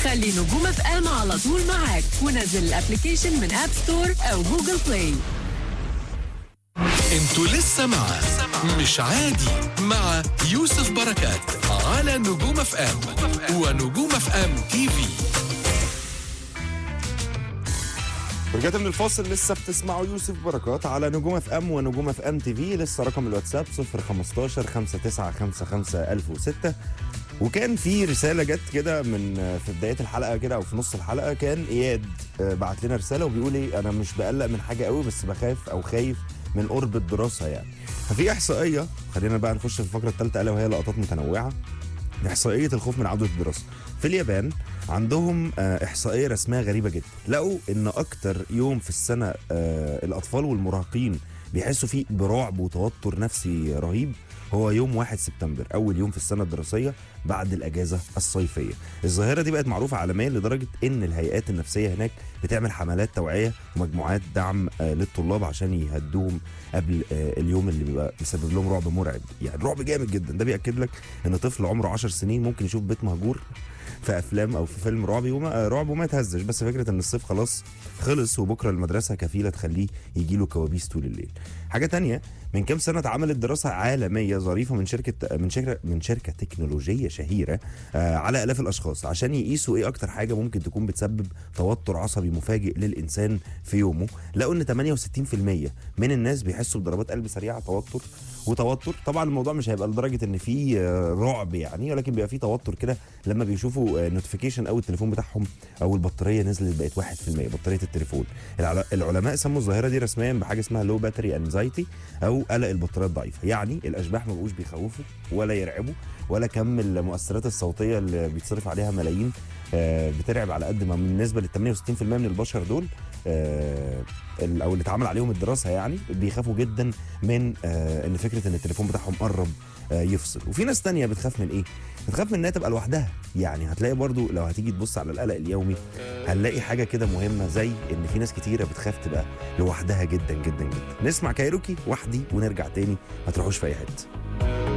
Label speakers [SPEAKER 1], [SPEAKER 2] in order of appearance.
[SPEAKER 1] خلي نجوم اف ام على طول معاك ونزل الابلكيشن من اب ستور او جوجل بلاي
[SPEAKER 2] انتوا لسه مع مش عادي مع يوسف بركات على نجوم اف ام ونجوم اف ام تي في
[SPEAKER 3] رجعت من الفاصل لسه بتسمعوا يوسف بركات على نجوم اف ام ونجوم اف ام تي في لسه رقم الواتساب 015 5955 1006 وكان في رساله جت كده من في بدايه الحلقه كده او في نص الحلقه كان اياد آه، بعت لنا رساله وبيقول ايه انا مش بقلق من حاجه قوي بس بخاف او خايف من قرب الدراسه يعني ففي احصائيه خلينا بقى نخش في الفقره الثالثه الا وهي لقطات متنوعه احصائيه الخوف من عوده الدراسه في اليابان عندهم آه، احصائيه رسميه غريبه جدا لقوا ان اكتر يوم في السنه آه، الاطفال والمراهقين بيحسوا فيه برعب وتوتر نفسي رهيب هو يوم 1 سبتمبر اول يوم في السنه الدراسيه بعد الاجازه الصيفيه الظاهره دي بقت معروفه عالميا لدرجه ان الهيئات النفسيه هناك بتعمل حملات توعيه ومجموعات دعم آه، للطلاب عشان يهدوهم قبل آه، اليوم اللي بيبقى مسبب لهم رعب مرعب يعني رعب جامد جدا ده بياكد لك ان طفل عمره 10 سنين ممكن يشوف بيت مهجور في افلام او في فيلم رعب وما رعب وما يتهزش بس فكره ان الصيف خلاص خلص وبكره المدرسه كفيله تخليه يجي له كوابيس طول الليل حاجه تانية من كام سنه اتعملت دراسه عالميه ظريفه من شركه من شركه من شركه تكنولوجيه شهيره آه، على الاف الاشخاص عشان يقيسوا ايه اكتر حاجه ممكن تكون بتسبب توتر عصبي مفاجئ للانسان في يومه لقوا ان 68% من الناس بيحسوا بضربات قلب سريعه توتر وتوتر طبعا الموضوع مش هيبقى لدرجه ان في آه، رعب يعني ولكن بيبقى في توتر كده لما بيشوفوا نوتيفيكيشن او التليفون بتاعهم او البطاريه نزلت بقت 1% بطاريه التليفون العل- العلماء سموا الظاهره دي رسميا بحاجه اسمها لو باتري انزايتي او قلق البطاريه الضعيفه يعني الاشباح ما بقوش بيخوفوا ولا يرعبوا ولا كم المؤثرات الصوتيه اللي بيتصرف عليها ملايين آه، بترعب على قد ما بالنسبه لل 68% من البشر دول آه، ال- او اللي اتعمل عليهم الدراسه يعني بيخافوا جدا من آه، ان فكره ان التليفون بتاعهم قرب آه، يفصل وفي ناس تانية بتخاف من ايه بتخاف من انها تبقى لوحدها يعني هتلاقي برضو لو هتيجي تبص على القلق اليومي هنلاقي حاجه كده مهمه زي ان في ناس كتيره بتخاف تبقى لوحدها جدا جدا جدا نسمع كايروكي وحدي ونرجع تاني ما تروحوش في اي حته